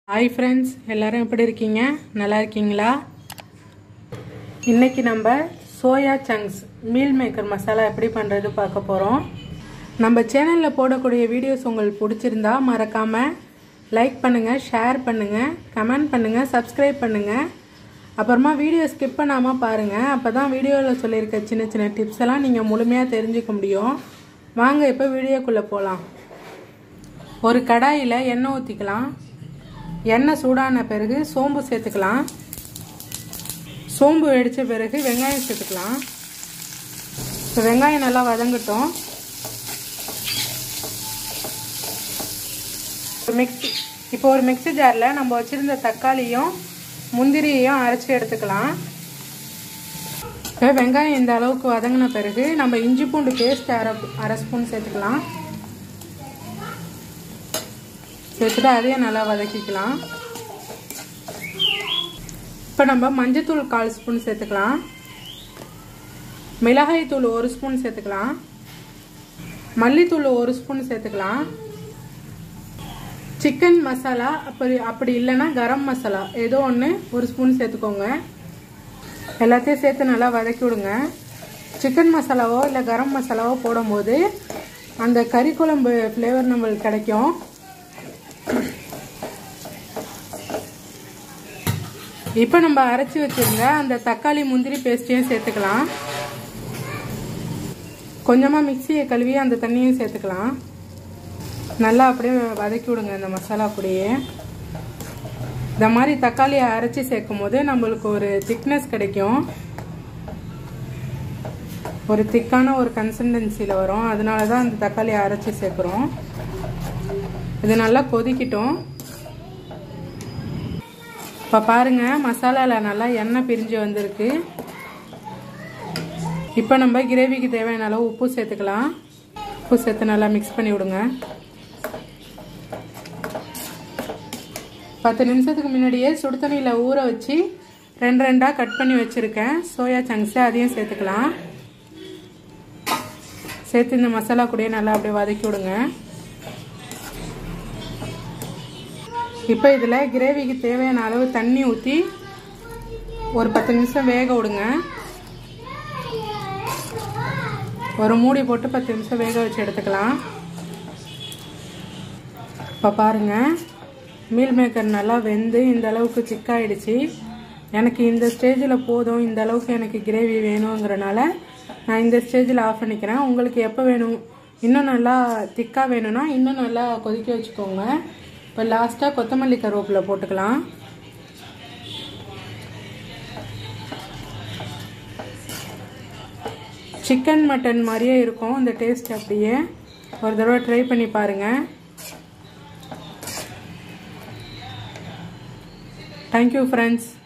hi friends எல்லாரும் எப்படி இருக்கீங்க நல்லா இருக்கீங்களா இன்னைக்கு நம்ம soya chunks meal maker masala எப்படி பண்ணுறது பார்க்க போகிறோம் நம்ம சேனலில் போடக்கூடிய வீடியோஸ் உங்களுக்கு பிடிச்சிருந்தா மறக்காமல் லைக் பண்ணுங்கள் ஷேர் பண்ணுங்கள் கமெண்ட் பண்ணுங்கள் சப்ஸ்கிரைப் பண்ணுங்கள் அப்புறமா வீடியோ ஸ்கிப் பண்ணாமல் பாருங்கள் அப்போ தான் வீடியோவில் சொல்லியிருக்க சின்ன சின்ன டிப்ஸ் எல்லாம் நீங்கள் முழுமையாக தெரிஞ்சுக்க முடியும் வாங்க இப்போ வீடியோக்குள்ளே போகலாம் ஒரு கடாயில் எண்ணெய் ஊற்றிக்கலாம் எண்ணெய் சூடான பிறகு சோம்பு சேர்த்துக்கலாம் சோம்பு வெடித்த பிறகு வெங்காயம் சேர்த்துக்கலாம் இப்போ வெங்காயம் நல்லா வதங்கட்டும் மிக்ஸி இப்போ ஒரு மிக்ஸி ஜாரில் நம்ம வச்சுருந்த தக்காளியும் முந்திரியையும் அரைச்சி எடுத்துக்கலாம் இப்போ வெங்காயம் இந்த அளவுக்கு வதங்கின பிறகு நம்ம இஞ்சி பூண்டு பேஸ்ட் அரை அரை ஸ்பூன் சேர்த்துக்கலாம் சேர்த்துட்டு அதையும் நல்லா வதக்கிக்கலாம் இப்போ நம்ம மஞ்சத்தூள் கால் ஸ்பூன் சேர்த்துக்கலாம் மிளகாய் தூள் ஒரு ஸ்பூன் சேர்த்துக்கலாம் மல்லித்தூள் ஒரு ஸ்பூன் சேர்த்துக்கலாம் சிக்கன் மசாலா அப்படி அப்படி இல்லைன்னா கரம் மசாலா ஏதோ ஒன்று ஒரு ஸ்பூன் சேர்த்துக்கோங்க எல்லாத்தையும் சேர்த்து நல்லா வதக்கி விடுங்க சிக்கன் மசாலாவோ இல்லை கரம் மசாலாவோ போடும்போது அந்த கறி குழம்பு ஃப்ளேவர் நம்மளுக்கு கிடைக்கும் இப்போ நம்ம அரைச்சி வச்சிருந்த அந்த தக்காளி முந்திரி பேஸ்ட்டையும் சேர்த்துக்கலாம் கொஞ்சமாக மிக்சியை கழுவி அந்த தண்ணியும் சேர்த்துக்கலாம் நல்லா அப்படியே வதக்கி விடுங்க இந்த மசாலா அப்படியே இந்த மாதிரி தக்காளியை அரைச்சி சேர்க்கும் போது நம்மளுக்கு ஒரு திக்னஸ் கிடைக்கும் ஒரு திக்கான ஒரு கன்சிஸ்டன்சியில் வரும் அதனால தான் அந்த தக்காளியை அரைச்சி சேர்க்குறோம் இது நல்லா கொதிக்கட்டும் இப்போ பாருங்கள் மசாலாவில் நல்லா எண்ணெய் பிரிஞ்சு வந்திருக்கு இப்போ நம்ம கிரேவிக்கு தேவையான அளவு உப்பு சேர்த்துக்கலாம் உப்பு சேர்த்து நல்லா மிக்ஸ் பண்ணி விடுங்க பத்து நிமிஷத்துக்கு முன்னாடியே சுடு தண்ணியில் ஊற வச்சு ரெண்டு ரெண்டாக கட் பண்ணி வச்சுருக்கேன் சோயா சங்க்ஸு அதையும் சேர்த்துக்கலாம் சேர்த்து இந்த மசாலா கூடயே நல்லா அப்படியே வதக்கி விடுங்க இப்போ இதில் கிரேவிக்கு தேவையான அளவு தண்ணி ஊற்றி ஒரு பத்து நிமிஷம் வேக விடுங்க ஒரு மூடி போட்டு பத்து நிமிஷம் வேக வச்சு எடுத்துக்கலாம் இப்போ பாருங்கள் மீல் மேக்கர் நல்லா வெந்து இந்த அளவுக்கு சிக்காயிடுச்சு எனக்கு இந்த ஸ்டேஜில் போதும் இந்த அளவுக்கு எனக்கு கிரேவி வேணுங்கிறனால நான் இந்த ஸ்டேஜில் ஆஃப் பண்ணிக்கிறேன் உங்களுக்கு எப்போ வேணும் இன்னும் நல்லா திக்காக வேணும்னா இன்னும் நல்லா கொதிக்க வச்சுக்கோங்க இப்போ லாஸ்ட்டாக கொத்தமல்லி கருவேப்பில் போட்டுக்கலாம் சிக்கன் மட்டன் மாதிரியே இருக்கும் இந்த டேஸ்ட் அப்படியே ஒரு தடவை ட்ரை பண்ணி பாருங்கள் தேங்க்யூ ஃப்ரெண்ட்ஸ்